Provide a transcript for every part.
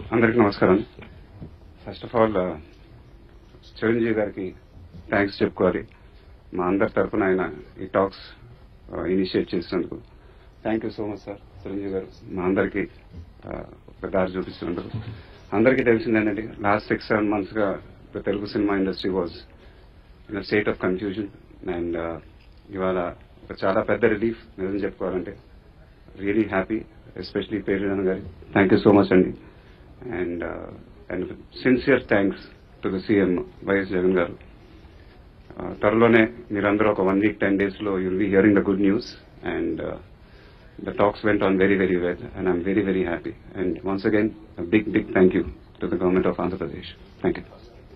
అందరికి నమస్కారం first of all Chiranjeevi గారికి థ్యాంక్స్ చెప్పుకోవాలి మా అందరి తరఫున ఆయన ఈ టాక్స్ ఇనిషియేట్ చేసినందుకు thank you so much sir Chiranjeevi garu మా అందరికి ఒక దారి చూపిస్తున్నందుకు అందరికీ తెలిసిందేనండి లాస్ట్ సిక్స్ సెవెన్ మంత్స్ గా Telugu cinema industry was in state of confusion and ఇవాళ ఒక చాలా పెద్ద రిలీఫ్ నిజం చెప్పుకోవాలంటే రియలీ హ్యాపీ ఎస్పెషలీ పేరు గారి థ్యాంక్ యూ సో మచ్ అండి and and sincere thanks to the CM YS Jagan garu Uh, త్వరలోనే మీరందరూ ఒక వన్ వీక్ టెన్ డేస్ లో you'll be hearing the good news and the talks went on very very well and I'm very very happy and once again big big thank you to the government of Andhra Pradesh thank you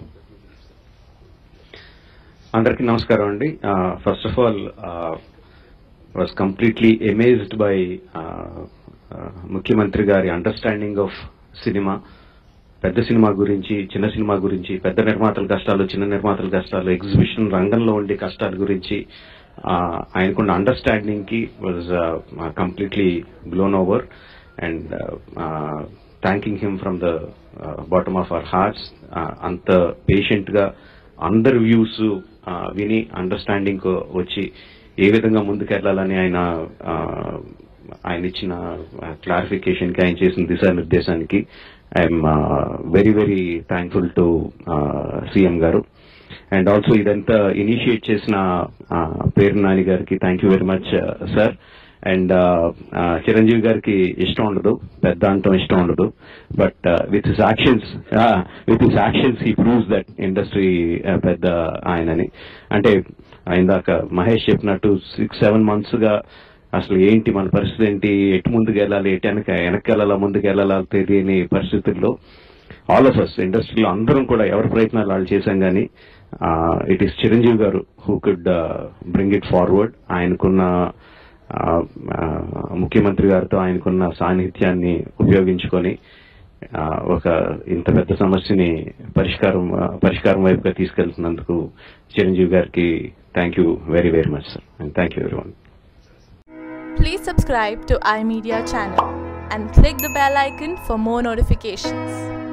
అందరికీ నమస్కారం అండి first of all was completely amazed by ముఖ్యమంత్రి గారి understanding of cinema పెద్ద cinema గురించి చిన్న cinema గురించి పెద్ద నిర్మాతల కష్టాలు చిన్న నిర్మాతల కష్టాలు ఎగ్జిబిషన్ రంగంలో ఉండే కష్టాల గురించి uh, ఆయనకున్న అండర్స్టాండింగ్ కి was completely blown over and thanking him from the bottom of our hearts అంత పేషెంట్ గా అందరి వ్యూస్ విని అండర్స్టాండింగ్ వచ్చి ఏ విధంగా ముందుకెళ్లాలని ఆయన ఆ, ఆయన ఇచ్చిన క్లారిఫికేషన్ కి ఆయన చేసిన దిశానిర్దేశానికి I'm very very thankful to CM garu and also ఇదంతా ఇనిషియేట్ చేసిన ఆ, పేరు నాని గారికి thank you very much sir and Chiranjeevi గారికి ఇష్టం ఉండదు పెద్ద అంటం ఇష్టం ఉండదు but with his actions with his actions he proves that industry పెద్ద ఆయనని అంటే ఇందాక మహేష్ చెప్పినట్టు సిక్స్ సెవెన్ మంత్స్ గా అసలు ఏంటి మన పరిస్థితి ఏంటి ఎటు ముందుకు వెళ్ళాలి ఎటు వెనక వెనక్కి వెళ్ళాలా ముందుకు వెళ్ళాలా తెలియని పరిస్థితుల్లో ఆల్ ఆఫ్ అస్ ఇండస్ట్రీలో అందరం కూడా ఎవరి ప్రయత్నాలు వాళ్ళు చేశాం కానీ it is Chiranjeevi garu who could bring it forward ఆయనకున్న ఆ, ఆ, ముఖ్యమంత్రి గారితో ఆయనకున్న సాన్నిహిత్యాన్ని ఉపయోగించుకొని ఆ, ఒక ఇంత పెద్ద సమస్యని పరిష్కారం ఆ, పరిష్కారం వైపుగా తీసుకెళ్తున్నందుకు చిరంజీవి గారికి thank you very very much sir and thank you very one Please subscribe to iMedia channel and click the bell icon for more notifications.